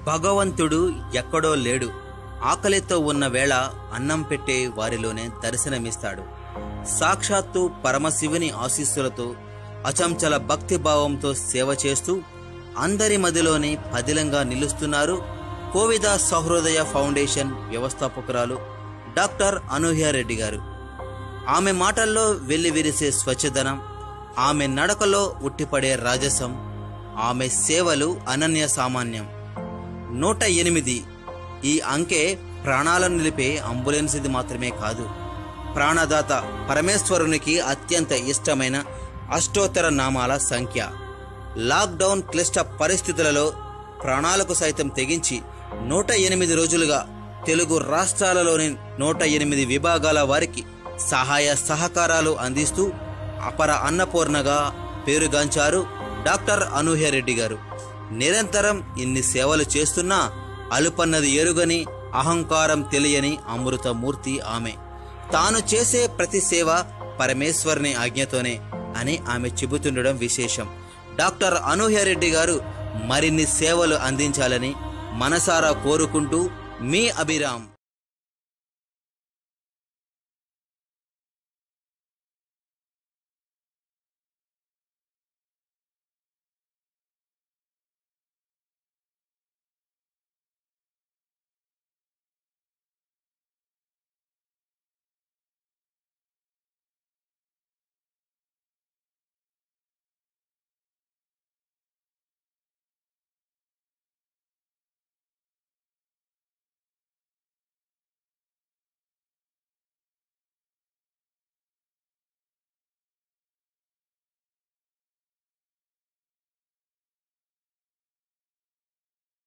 భగవంతుడు ఎక్కడో లేడు ఆకలితో ఉన్న వేళ అన్నం పెట్టే వారిలోనే దర్శనమిస్తాడు సాక్షాత్తు పరమశివుని ఆశీస్సులతో అచంచల భక్తిభావంతో సేవ చేస్తూ అందరి మదిలోనే పదిలంగా నిలుస్తున్నారు కోవిద సహృదయ ఫౌండేషన్ వ్యవస్థాపకురాలు డాక్టర్ అనూహ్య రెడ్డి గారు ఆమె మాటల్లో వెల్లివిరిసే స్వచ్ఛదనం ఆమె నడకలో ఉట్టిపడే రాజసం ఆమె సేవలు అనన్య సామాన్యం నూట ఎనిమిది ఈ అంకె ప్రాణాలను నిలిపే అంబులెన్స్ది మాత్రమే కాదు ప్రాణదాత పరమేశ్వరునికి అత్యంత ఇష్టమైన అష్టోత్తర నామాల సంఖ్య లాక్డౌన్ క్లిష్ట పరిస్థితులలో ప్రాణాలకు సైతం తెగించి నూట ఎనిమిది రోజులుగా తెలుగు రాష్ట్రాలలోని నూట ఎనిమిది విభాగాల వారికి సహాయ సహకారాలు అందిస్తూ అపర అన్నపూర్ణగా పేరుగాంచారు డాక్టర్ అనూహ్య రెడ్డి గారు నిరంతరం ఇన్ని సేవలు చేస్తున్నా అలుపన్నది ఎరుగని అహంకారం తెలియని అమృతమూర్తి ఆమె తాను చేసే ప్రతి సేవ పరమేశ్వరుని ఆజ్ఞతోనే అని ఆమె చెబుతుండడం విశేషం డాక్టర్ అనూహ్య రెడ్డి గారు మరిన్ని సేవలు అందించాలని మనసారా కోరుకుంటూ మీ అభిరామ్